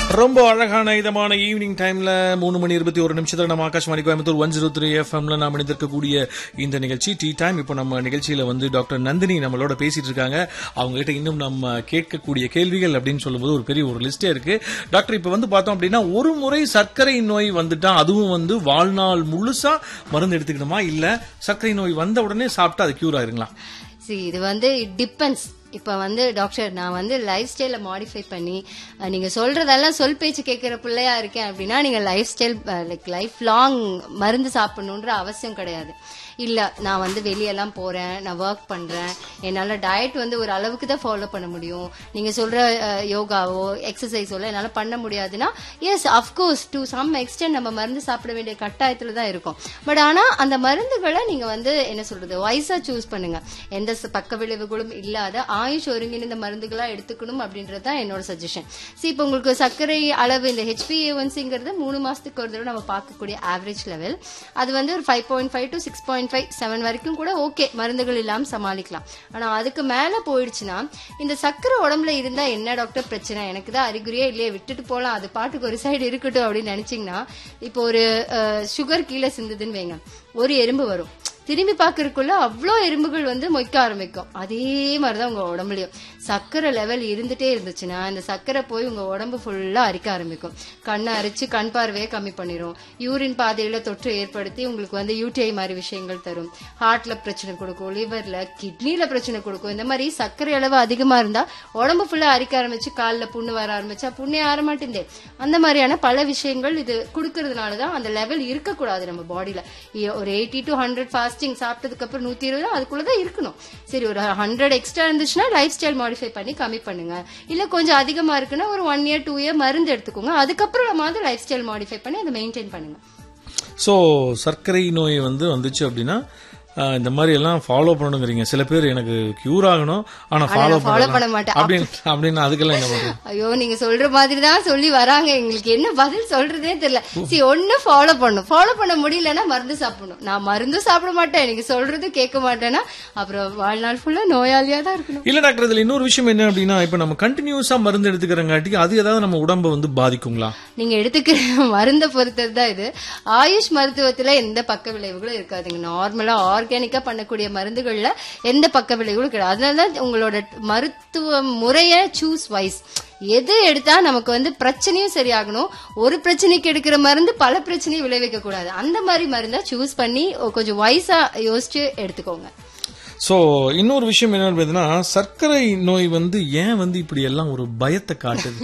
ரொம்ப அழகான இதமான ஈவினிங் டைம்ல மூணு மணி இருபத்தி ஒரு நிமிஷத்துல நம்ம Akashvani Coimbatore one zero three எஃப்எம்ல நாம் இணைந்திருக்கக்கூடிய இந்த நிகழ்ச்சி டீ டைம் இப்போ நம்ம நிகழ்ச்சியில வந்து டாக்டர் நந்தினி நம்மளோட பேசிட்டு இருக்காங்க அவங்க கிட்ட இன்னும் நம்ம கேட்கக்கூடிய கேள்விகள் அப்படின்னு சொல்லும்போது ஒரு பெரிய ஒரு லிஸ்டே இருக்கு டாக்டர் இப்போ வந்து பார்த்தோம் அப்படின்னா ஒரு முறை சர்க்கரை நோய் வந்துட்டா அதுவும் வந்து வாழ்நாள் முழுசா மருந்து எடுத்துக்கணுமா இல்ல சர்க்கரை நோய் வந்த உடனே சாப்பிட்டா அது கியூர் ஆயிருங்களா see இது வந்து இட் டிபெண்ட்ஸ் இப்போ வந்து டாக்டர் நான் வந்து லைஃப் ஸ்டைலை மாடிஃபை பண்ணி அஹ், நீங்க சொல்றதெல்லாம் சொல் பேச்சு கேட்கிற பிள்ளையா இருக்கேன் அப்படின்னா நீங்க life style like life long மருந்து சாப்பிடணுன்ற அவசியம் கிடையாது இல்ல நான் வந்து வெளியெல்லாம் போறேன் நான் ஒர்க் பண்றேன் என்னால டயட் வந்து ஒரு அளவுக்கு தான் ஃபாலோ பண்ண முடியும் நீங்க சொல்ற அஹ், யோகாவோ எக்ஸசைஸோ என்னால பண்ண முடியாதுன்னா yes of course to some extent நம்ம மருந்து சாப்பிட வேண்டிய கட்டாயத்துல தான் இருக்கும் பட் ஆனா அந்த மருந்துகளை நீங்க வந்து என்ன சொல்றது வைஸா சூஸ் பண்ணுங்க எந்த ச- பக்க விளைவுகளும் இல்லாத ஆயுஷ் ஒருங்கிணைந்த மருந்துகளா எடுத்துக்கணும் அப்படின்றது தான் என்னோட சஜஷன் சி இப்போ உங்களுக்கு சர்க்கரை அளவு இந்த ஹெச்பிஏஒன்சிங்கிறது மூணு மாசத்துக்கு ஒரு தடவை நம்ம பார்க்கக்கூடிய ஆவரேஜ் லெவல் அது வந்து ஒரு five point five to six point five seven வரைக்கும் கூட ஓகே மருந்துகள் இல்லாம சமாளிக்கலாம் ஆனா அதுக்கு மேல போயிடுச்சுன்னா இந்த சர்க்கரை உடம்புல இருந்தா என்ன டாக்டர் பிரச்சனை எனக்கு தான் அறிகுறியே இல்லையே விட்டுட்டு போலாம் அது பாட்டுக்கு ஒரு சைடு இருக்கட்டும் அப்படின்னு நினைச்சீங்கன்னா இப்போ ஒரு சுகர் கீழே சிந்துதுன்னு வைங்க ஒரு எறும்பு வரும் திரும்பி பார்க்கறதுக்குள்ள அவ்வளோ எறும்புகள் வந்து மொய்க்க ஆரம்பிக்கும் அதே மாதிரிதான் உங்க உடம்புலயும் சர்க்கரை லெவல் இருந்துட்டே இருந்துச்சுன்னா இந்த சர்க்கரை போய் உங்க உடம்பு ஃபுல்லா அரிக்க ஆரம்பிக்கும் கண்ணை அரிச்சு கண் பார்வையை கம்மி பண்ணிரும் யூரின் பாதையில தொற்று ஏற்படுத்தி உங்களுக்கு வந்து யூடிஐ மாதிரி விஷயங்கள் தரும் ஹார்ட்ல பிரச்சனை கொடுக்கும் லிவர்ல கிட்னில பிரச்சனை கொடுக்கும் இந்த மாதிரி சர்க்கரை அளவு அதிகமா இருந்தா உடம்பு ஃபுல்லா அரிக்க ஆரம்பிச்சு கால்ல புண்ணு வர ஆரம்பிச்சா புண்ணே ஆற மாட்டேங்குதே அந்த மாதிரியான பல விஷயங்கள் இது கொடுக்கறதுனால தான் அந்த லெவல் இருக்கக்கூடாது நம்ம பாடியில ஒரு எயிட்டி டு ஹண்ட்ரட் ஃபாஸ்டிங் சாப்பிட்டதுக்கு அப்புறம் நூத்தி இருபது அதுக்குள்ளதான் இருக்கணும் சரி ஒரு ஹண்ட்ரட் எக்ஸ்ட்ரா இருந்துச்சுன்னா லைஃப் ஸ்டைல் மாடிஃபை பண்ணி கம்மி பண்ணுங்க இல்ல கொஞ்சம் அதிகமா இருக்குன்னா ஒரு ஒன் இயர் டூ இயர் மருந்து எடுத்துக்கோங்க அதுக்கப்புறம் நம்ம வந்து லைஃப் ஸ்டைல் மாடிஃபை பண்ணி அதை மெயின்டைன் பண்ணுங்க ஸோ சர்க்கரை நோய் வந்து வந்துச்சு அப்படின்னா ஆஹ், இந்த மாதிரி எல்லாம் ஃபாலோ பண்ணணுங்கிறீங்க சில பேர் எனக்கு கியூர் ஆகணும் ஆனா ஃபாலோ follow பண்ண மாட்டேன். அப்படின்னு அப்படின்னு அதுக்கெல்லாம் என்ன பண்றது ஐயோ நீங்க சொல்ற மாதிரி தான் சொல்லி வராங்க எங்களுக்கு என்ன பதில் சொல்றதே தெரியல சரி ஒண்ணு ஃபாலோ பண்ணும் ஃபாலோ பண்ண முடியலன்னா மருந்து சாப்பிடணும் நான் மருந்து சாப்பிட மாட்டேன் நீங்க சொல்றது கேட்க மாட்டேன்னா அப்புறம் வாழ்நாள் ஃபுல்லா நோயாளியா தான் இருக்கணும் இல்ல டாக்டர் இதுல இன்னொரு விஷயம் என்ன அப்படின்னா இப்ப நம்ம கண்டினியூஸா மருந்து எடுத்துக்கிறங்காட்டி அது ஏதாவது நம்ம உடம்ப வந்து பாதிக்குங்களா நீங்க எடுத்துக்கிற மருந்தை பொறுத்தது தான் இது ஆயுஷ் மருத்துவத்துல எந்த பக்க விளைவுகளும் இருக்காதுங்க நார்மலா ஆர்கானிக்கா பண்ணக்கூடிய மருந்துகள்ல எந்த பக்க விளைவுகளும் கிடையாது அதனாலதான் உங்களோட மருத்துவ முறைய சூஸ் வைஸ் எது எடுத்தா நமக்கு வந்து பிரச்சனையும் சரியாகணும் ஒரு பிரச்சனைக்கு எடுக்கிற மருந்து பல பிரச்சனையும் விளைவிக்க கூடாது அந்த மாதிரி மருந்தை சூஸ் பண்ணி கொஞ்சம் வைஸா யோசிச்சு எடுத்துக்கோங்க சோ இன்னொரு விஷயம் என்ன அப்படின்னா சர்க்கரை நோய் வந்து ஏன் வந்து இப்படி எல்லாம் ஒரு பயத்தை காட்டுது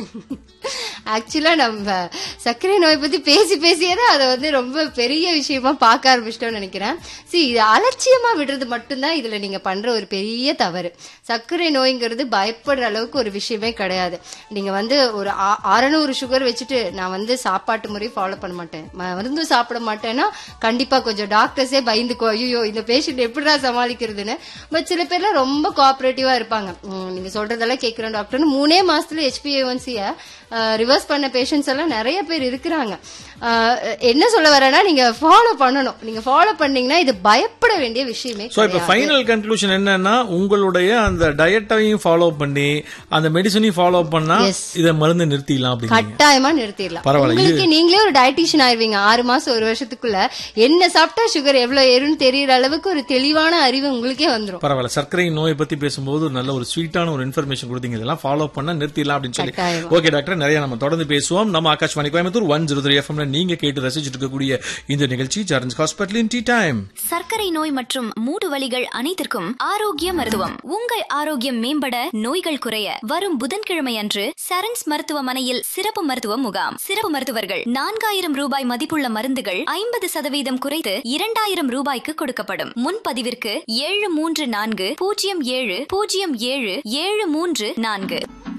ஆக்சுவலா நம்ம சர்க்கரை நோய் பத்தி பேசி பேசியே தான் அதை வந்து ரொம்ப பெரிய விஷயமா பார்க்க ஆரம்பிச்சிட்டோம்னு நினைக்கிறேன் சி இது அலட்சியமா விடுறது மட்டும்தான் இதுல நீங்க பண்ற ஒரு பெரிய தவறு சர்க்கரை நோய்ங்கிறது பயப்படுற அளவுக்கு ஒரு விஷயமே கிடையாது நீங்க வந்து ஒரு ஆ- அறநூறு சுகர் வச்சுட்டு நான் வந்து சாப்பாட்டு முறை ஃபாலோ பண்ண மாட்டேன் மருந்து சாப்பிட மாட்டேன்னா கண்டிப்பா கொஞ்சம் டாக்டர்ஸே பயந்துக்கோ ஐயோ இந்த பேஷண்ட் எப்படிடா சமாளிக்கிறதுன்னு பட் சில பேர்லாம் ரொம்ப கோஆபரேட்டிவா இருப்பாங்க உம், நீங்க சொல்றதெல்லாம் கேட்கிறேன் டாக்டர்னு மூணே மாசத்துல ஹெச்பிஏஒன்சிய ரிவர்ஸ் பண்ண பேஷண்ட்ஸ் எல்லாம் நிறைய பேர் இருக்கிறாங்க அஹ், என்ன சொல்ல வரேன்னா நீங்க ஃபாலோ பண்ணணும் நீங்க ஃபாலோ பண்ணீங்கன்னா இது பயப்பட வேண்டிய விஷயமே சோ இப்ப ஃபைனல் கன்க்ளூஷன் என்னன்னா உங்களுடைய அந்த டயட்டையும் ஃபாலோ பண்ணி அந்த மெடிசனையும் ஃபாலோ பண்ணா Yes. இத மருந்து நிறுத்திடலாம் அப்படின்னு கட்டாயமா நிறுத்திடலாம் பரவாயில்ல, உங்களுக்கு நீங்களே ஒரு டயட்டிஷியன் ஆயிருவீங்க ஆறு மாசம் ஒரு வருஷத்துக்குள்ள என்ன சாப்பிட்டா சுகர் எவ்வளவு ஏறும்னு தெரியற அளவுக்கு ஒரு தெளிவான அறிவு உங்களுக்கே வந்துரும் பரவாயில்ல சர்க்கரை நோயை பத்தி பேசும்போது ஒரு நல்ல ஒரு ஸ்வீட்டான ஒரு இன்ஃபர்மேஷன் கொடுத்தீங்க இதெல்லாம் ஃபாலோ பண்ண நிறுத்திடலாம் அப்படின்னு சொல்லி கட்டாயமா. ஓகே டாக்டர் நிறைய நம்ம தொடர்ந்து பேசுவோம் நம்ம Akashvani Coimbatore one zero three எஃப்எம்ல நீங்க கேட்டு ரசிச்சுட்டு இருக்கக்கூடிய இந்த நிகழ்ச்சி ஜாரன்ஸ் ஹாஸ்பிட்டலின் டீ டைம் சர்க்கரை நோய் மற்றும் மூட்டு வலிகள் அனைத்திற்கும் ஆரோக்கிய மருத்துவம் உங்கள் ஆரோக்கியம் மேம்பட நோய்கள் குறைய வரும் புதன்கிழமை அன்று சரண்ஸ் மருத்துவமனையில் சிறப்பு மருத்துவ முகாம் சிறப்பு மருத்துவர்கள் நான்காயிரம் ரூபாய் மதிப்புள்ள மருந்துகள் ஐம்பது சதவீதம் குறைத்து இரண்டாயிரம் ரூபாய்க்கு கொடுக்கப்படும் முன்பதிவிற்கு ஏழு மூன்று நான்கு பூஜ்ஜியம் ஏழு பூஜ்ஜியம் ஏழு ஏழு மூன்று நான்கு